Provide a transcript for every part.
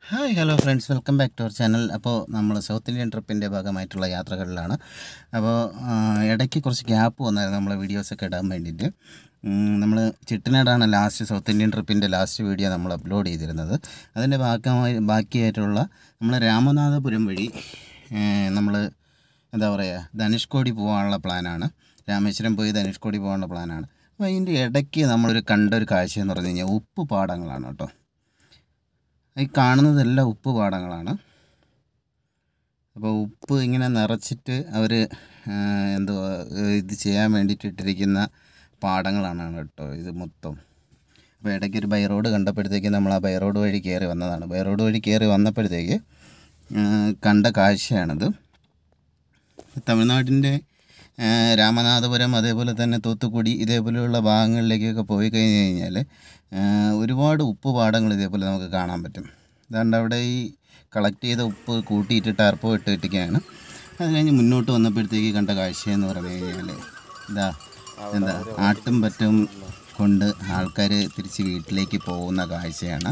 hi hello friends welcome back to our channel അപ്പോൾ നമ്മൾ south Indian ട്രിപ്പിൻ്റെ ഭാഗമായിട്ടുള്ള യാത്രകളിലാണ് അപ്പോൾ ആ, ഇടയ്ക്ക് കുറച്ച് ഗ്യാപ്പ് വന്നായിരുന്നു നമ്മളെ വീഡിയോസൊക്കെ ഇടാൻ വേണ്ടിയിട്ട് നമ്മൾ ചിട്ടനാടാണ് ലാസ്റ്റ് സൗത്ത് ഇന്ത്യൻ ട്രിപ്പിൻ്റെ ലാസ്റ്റ് വീഡിയോ നമ്മൾ അപ്ലോഡ് ചെയ്തിരുന്നത് അതിൻ്റെ ഭാഗമായി ബാക്കിയായിട്ടുള്ള നമ്മൾ രാമനാഥപുരം വഴി നമ്മൾ എന്താ പറയുക ധനുഷ്കോടി പോകാനുള്ള പ്ലാനാണ് രാമേശ്വരം പോയി ധനുഷ്കോടി പോകാനുള്ള പ്ലാനാണ് അപ്പോൾ അതിൻ്റെ ഇടയ്ക്ക് നമ്മളൊരു കണ്ട ഒരു കാഴ്ച എന്ന് പറഞ്ഞു കഴിഞ്ഞാൽ ഉപ്പ് പാടങ്ങളാണ് കേട്ടോ ഈ കാണുന്നതെല്ലാം ഉപ്പ് പാടങ്ങളാണ് അപ്പോൾ ഉപ്പ് ഇങ്ങനെ നിറച്ചിട്ട് അവർ എന്തുവാ ഇത് ചെയ്യാൻ വേണ്ടിയിട്ട് ഇട്ടിരിക്കുന്ന പാടങ്ങളാണ് കേട്ടോ ഇത് മൊത്തം അപ്പോൾ ഇടയ്ക്ക് ഒരു ബൈ റോഡ് കണ്ടപ്പോഴത്തേക്ക് നമ്മൾ ആ ബൈ റോഡ് വഴി കയറി വന്നതാണ് ബൈ റോഡ് വഴി കയറി വന്നപ്പോഴത്തേക്ക് ആ, കണ്ട കാഴ്ചയാണിത് തമിഴ്നാടിൻ്റെ ആ, രാമനാഥപുരം അതേപോലെ തന്നെ തൂത്തുക്കുടി ഇതേപോലെയുള്ള ഭാഗങ്ങളിലേക്കൊക്കെ പോയി കഴിഞ്ഞ് കഴിഞ്ഞാൽ ആ, ഒരുപാട് ഉപ്പ് പാടങ്ങൾ ഇതേപോലെ നമുക്ക് കാണാൻ പറ്റും അതുകൊണ്ട് അവിടെ ഈ കളക്ട് ചെയ്ത ഉപ്പ് കൂട്ടിയിട്ട് ടാർപ്പോ ഇട്ട് ഇട്ടിരിക്കുകയാണ് അത് കഴിഞ്ഞ് മുന്നോട്ട് വന്നപ്പോഴത്തേക്ക് കണ്ട കാഴ്ചയെന്ന് പറഞ്ഞു കഴിഞ്ഞാൽ ഇതാ എന്താ ആട്ടും പറ്റും കൊണ്ട് ആൾക്കാർ തിരിച്ച് വീട്ടിലേക്ക് പോകുന്ന കാഴ്ചയാണ്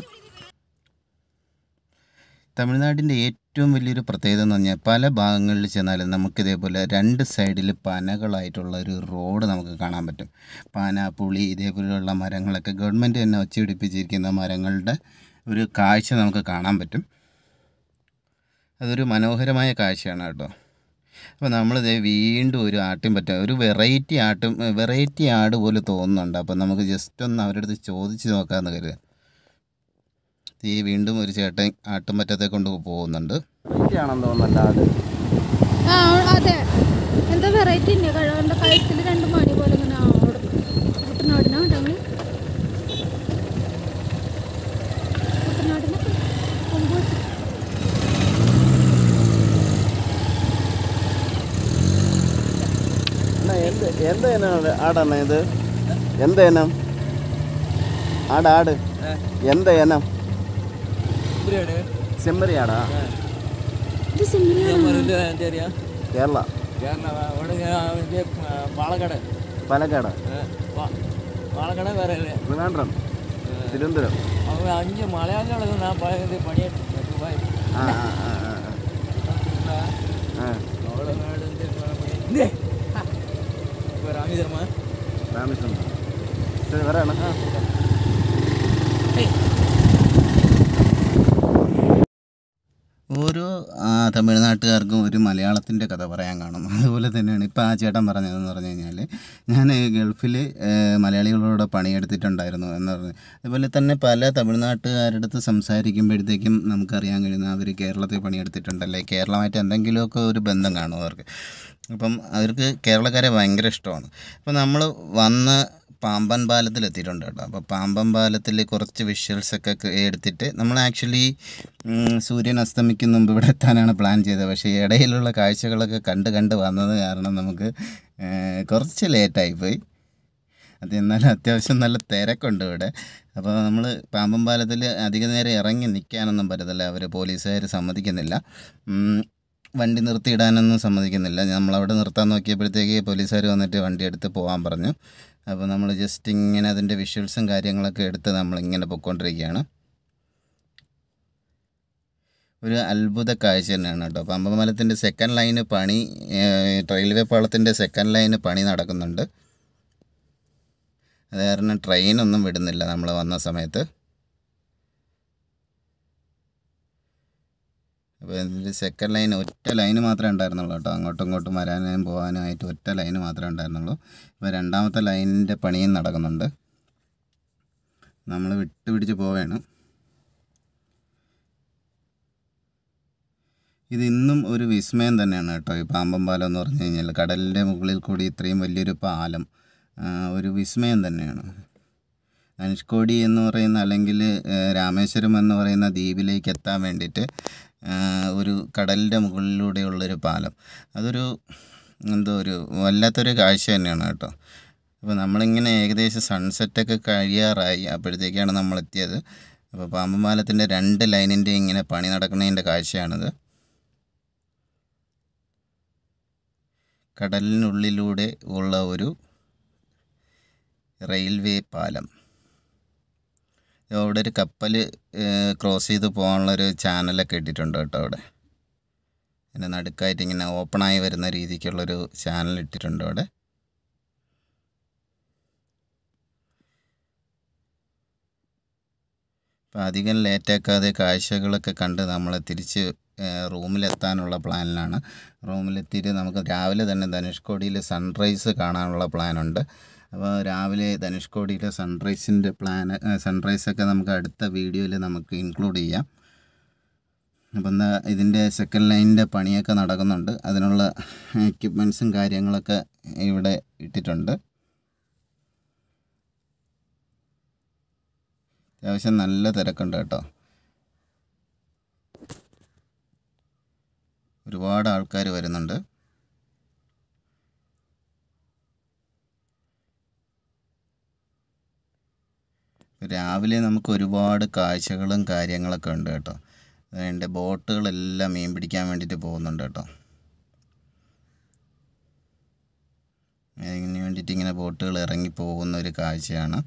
തമിഴ്നാടിൻ്റെ ഏറ്റവും വലിയൊരു പ്രത്യേകത എന്ന് പറഞ്ഞാൽ പല ഭാഗങ്ങളിൽ ചെന്നാലും നമുക്ക് ഇതേപോലെ രണ്ട് സൈഡിൽ പനകളായിട്ടുള്ള ഒരു റോഡ് നമുക്ക് കാണാൻ പറ്റും പന പുളി ഇതേപോലെയുള്ള മരങ്ങളൊക്കെ ഗവൺമെൻറ് തന്നെ വച്ചുപിടിപ്പിച്ചിരിക്കുന്ന മരങ്ങളുടെ ഒരു കാഴ്ച നമുക്ക് കാണാൻ പറ്റും അതൊരു മനോഹരമായ കാഴ്ചയാണ് കേട്ടോ അപ്പോൾ നമ്മളിത് വീണ്ടും ഒരു ആട്ടും പറ്റും ഒരു വെറൈറ്റി ആട്ടും വെറൈറ്റി ആട് പോലെ തോന്നുന്നുണ്ട് അപ്പോൾ നമുക്ക് ജസ്റ്റ് ഒന്ന് അവരുടെ അടുത്ത് ചോദിച്ച് നോക്കാമെന്ന് കരുതുക ഈ വീണ്ടും ഒരു ചേട്ടൻ ആട്ടുംപറ്റത്തെ കൊണ്ട് പോകുന്നുണ്ട് ആണെന്ന് തോന്നുന്നല്ല ആട് ആ അതെ എന്താ വെറൈറ്റി ഉണ്ട് കഴിവന്റെ കഴുത്തിൽ രണ്ട് മണി പോലെ ഇങ്ങനെ കുട്ടനാടിനോ ഉണ്ടെങ്കിൽ കുട്ടനാടിന് കൊമ്പ് വെച്ച് എന്ത് എന്ത് ഇനം ആടാണ് ഇത് എന്ത് ഇനം ആട് ആട് എന്ത് ഇനം ചെമ്മരി ആടാ ഇത് സിമ്മിലാണ് കേരള പാലക്കാട് പാലക്കാട് പാലക്കാട് വേറെ ട്രിവാൻഡ്രം തിരുവനന്തപുരം அவங்க அஞ்சு மலையாளிகளுக்கு நான் பழகுது பணியாற்றி துபாய் ആ ആ ആ ആ, ആ அவ்வளோ நாடு வந்து பணியாற்றி இப்போ ராமேஸ்வரமா രാമേശ്വരം ശരി വരാണ് ஆ ഓരോ ആ, തമിഴ്നാട്ടുകാർക്കും ഒരു മലയാളത്തിൻ്റെ കഥ പറയാൻ കാണും അതുപോലെ തന്നെയാണ് ഇപ്പോൾ ആ ചേട്ടൻ പറഞ്ഞതെന്ന് പറഞ്ഞു കഴിഞ്ഞാൽ ഞാൻ ഗൾഫിൽ മലയാളികളോട് പണിയെടുത്തിട്ടുണ്ടായിരുന്നു എന്ന് പറഞ്ഞു അതുപോലെ തന്നെ പല തമിഴ്നാട്ടുകാരുടെ അടുത്ത് സംസാരിക്കുമ്പോഴത്തേക്കും നമുക്കറിയാൻ കഴിയുന്ന അവർ കേരളത്തിൽ പണിയെടുത്തിട്ടുണ്ടല്ലേ കേരളമായിട്ട് എന്തെങ്കിലുമൊക്കെ ഒരു ബന്ധം കാണും അവർക്ക് അപ്പം അവർക്ക് കേരളക്കാരെ ഭയങ്കര ഇഷ്ടമാണ് അപ്പോൾ നമ്മൾ വന്ന് പാമ്പൻ പാലത്തിൽ എത്തിയിട്ടുണ്ട് കേട്ടോ അപ്പോൾ പാമ്പൻ പാലത്തിൽ കുറച്ച് വിഷ്വൽസൊക്കെ എടുത്തിട്ട് നമ്മൾ ആക്ച്വലി സൂര്യൻ അസ്തമിക്കുന്ന മുമ്പ് ഇവിടെ എത്താനാണ് പ്ലാൻ ചെയ്തത് പക്ഷേ ഇടയിലുള്ള കാഴ്ചകളൊക്കെ കണ്ട് കണ്ട് വന്നത് കാരണം നമുക്ക് ഏഹ്, കുറച്ച് ലേറ്റായിപ്പോയി അത് എന്നാലും അത്യാവശ്യം നല്ല തിരക്കുണ്ട് ഇവിടെ അപ്പോൾ നമ്മൾ പാമ്പൻ പാലത്തിൽ അധിക നേരം ഇറങ്ങി നിൽക്കാനൊന്നും പറ്റത്തില്ല അവർ പോലീസുകാർ സമ്മതിക്കുന്നില്ല ഉം, വണ്ടി നിർത്തിയിടാനൊന്നും സമ്മതിക്കുന്നില്ല നമ്മളവിടെ നിർത്താൻ നോക്കിയപ്പോഴത്തേക്ക് പോലീസുകാർ വന്നിട്ട് വണ്ടി എടുത്ത് പോകാൻ പറഞ്ഞു അപ്പോൾ നമ്മൾ ജസ്റ്റ് ഇങ്ങനെ അതിൻ്റെ വിഷ്വൽസും കാര്യങ്ങളൊക്കെ എടുത്ത് നമ്മളിങ്ങനെ പൊയ്ക്കൊണ്ടിരിക്കുകയാണ് ഒരു അത്ഭുത കാഴ്ച തന്നെയാണ് കേട്ടോ പമ്പമലത്തിൻ്റെ സെക്കൻഡ് ലൈന് പണി ഏഹ്, റെയിൽവേ പാളത്തിൻ്റെ സെക്കൻഡ് ലൈന് പണി നടക്കുന്നുണ്ട് അത് കാരണം ട്രെയിനൊന്നും വിടുന്നില്ല നമ്മൾ വന്ന സമയത്ത് അപ്പോൾ ഇതിൻ്റെ സെക്കൻഡ് ലൈൻ ഒറ്റ ലൈന് മാത്രമേ ഉണ്ടായിരുന്നുള്ളൂ കേട്ടോ അങ്ങോട്ടും ഇങ്ങോട്ടും വരാനും പോകാനും ആയിട്ട് ഒറ്റ ലൈന് മാത്രമേ ഉണ്ടായിരുന്നുള്ളൂ ഇപ്പോൾ രണ്ടാമത്തെ ലൈനിൻ്റെ പണിയും നടക്കുന്നുണ്ട് നമ്മൾ വിട്ട് പിടിച്ച് പോവുകയാണ് ഇത് ഇന്നും ഒരു വിസ്മയം തന്നെയാണ് കേട്ടോ ഈ പാമ്പൻ പാലം എന്ന് പറഞ്ഞു കഴിഞ്ഞാൽ കടലിൻ്റെ മുകളിൽ കൂടി ഇത്രയും വലിയൊരു പാലം ആ, ഒരു വിസ്മയം തന്നെയാണ് ധനുഷ്കോടി എന്ന് പറയുന്ന അല്ലെങ്കിൽ ഏഹ്, രാമേശ്വരം എന്ന് പറയുന്ന ദ്വീപിലേക്ക് എത്താൻ വേണ്ടിയിട്ട് ആഹ്, ഒരു കടലിൻ്റെ മുകളിലൂടെയുള്ളൊരു പാലം അതൊരു എന്തോ ഒരു വല്ലാത്തൊരു കാഴ്ച തന്നെയാണ് കേട്ടോ അപ്പോൾ നമ്മളിങ്ങനെ ഏകദേശം സൺസെറ്റൊക്കെ കഴിയാറായി അപ്പോഴത്തേക്കാണ് നമ്മൾ എത്തിയത് അപ്പോൾ പാമ്പൻ പാലത്തിൻ്റെ രണ്ട് ലൈനിൻ്റെ ഇങ്ങനെ പണി നടക്കുന്നതിൻ്റെ കാഴ്ചയാണിത് കടലിനുള്ളിലൂടെ ഉള്ള ഒരു റെയിൽവേ പാലം അവിടെ ഒരു കപ്പൽ ക്രോസ് ചെയ്ത് പോകാനുള്ളൊരു ചാനലൊക്കെ ഇട്ടിട്ടുണ്ട് കേട്ടോ അവിടെ അതിൻ്റെ നടുക്കായിട്ട് ഇങ്ങനെ ഓപ്പണായി വരുന്ന രീതിക്കുള്ളൊരു ചാനൽ ഇട്ടിട്ടുണ്ട് അവിടെ അപ്പം അധികം ലേറ്റാക്കാതെ കാഴ്ചകളൊക്കെ കണ്ട് നമ്മൾ തിരിച്ച് ഏഹ്, റൂമിലെത്താനുള്ള പ്ലാനിലാണ് റൂമിലെത്തിയിട്ട് നമുക്ക് രാവിലെ തന്നെ ധനുഷ്കോടിയിൽ സൺറൈസ് കാണാനുള്ള പ്ലാനുണ്ട് അപ്പോൾ രാവിലെ ധനുഷ്കോടിയിലെ സൺറൈസിൻ്റെ പ്ലാൻ സൺറൈസൊക്കെ നമുക്ക് അടുത്ത വീഡിയോയിൽ നമുക്ക് ഇൻക്ലൂഡ് ചെയ്യാം അപ്പം എന്താ ഇതിൻ്റെ സെക്കൻഡ് ലൈനിൻ്റെ പണിയൊക്കെ നടക്കുന്നുണ്ട് അതിനുള്ള എക്യുപ്മെൻസും കാര്യങ്ങളൊക്കെ ഇവിടെ ഇട്ടിട്ടുണ്ട് അത്യാവശ്യം നല്ല തിരക്കുണ്ട് കേട്ടോ ഒരുപാട് ആൾക്കാർ വരുന്നുണ്ട് രാവിലെ നമുക്ക് ഒരുപാട് കാഴ്ചകളും കാര്യങ്ങളൊക്കെ ഉണ്ട് കേട്ടോ അതിൻ്റെ ബോട്ടുകളെല്ലാം മീൻ പിടിക്കാൻ വേണ്ടിയിട്ട് പോകുന്നുണ്ട് കേട്ടോ അതിന് വേണ്ടിയിട്ട് ഇങ്ങനെ ബോട്ടുകൾ ഇറങ്ങി പോകുന്ന ഒരു കാഴ്ചയാണ്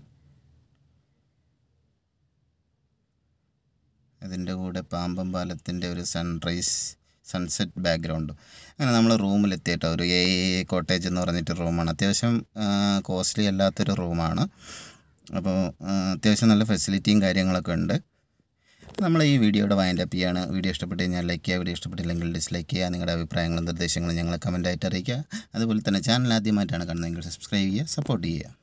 അതിൻ്റെ കൂടെ പാമ്പം പാലത്തിൻ്റെ ഒരു സൺറൈസ് സൺസെറ്റ് ബാക്ക്ഗ്രൗണ്ട് അങ്ങനെ നമ്മൾ റൂമിലെത്തിയിട്ടോ ഒരു എ കോട്ടേജ് എന്ന് പറഞ്ഞിട്ട് റൂമാണ് അത്യാവശ്യം കോസ്റ്റ്ലി അല്ലാത്തൊരു റൂമാണ് അപ്പോൾ ആ, അത്യാവശ്യം നല്ല ഫെസിലിറ്റിയും കാര്യങ്ങളൊക്കെ ഉണ്ട് നമ്മൾ ഈ വീഡിയോയുടെ വൈൻഡ് അപ്പ് ചെയ്യാണ് വീഡിയോ ഇഷ്ടപ്പെട്ട് കഴിഞ്ഞാൽ ലൈക്ക് ചെയ്യുക വീഡിയോ ഇഷ്ടപ്പെട്ടില്ലെങ്കിൽ ഡിസ്ലൈക്ക് ചെയ്യുക നിങ്ങളുടെ അഭിപ്രായങ്ങളും നിർദ്ദേശങ്ങളും ഞങ്ങളെ കമൻറ്റായിട്ട് അറിയിക്കുക അതുപോലെ തന്നെ ചാനൽ ആദ്യമായിട്ടാണ് കാണുന്നതെങ്കിൽ സബ്സ്ക്രൈബ് ചെയ്യുക സപ്പോർട്ട് ചെയ്യുക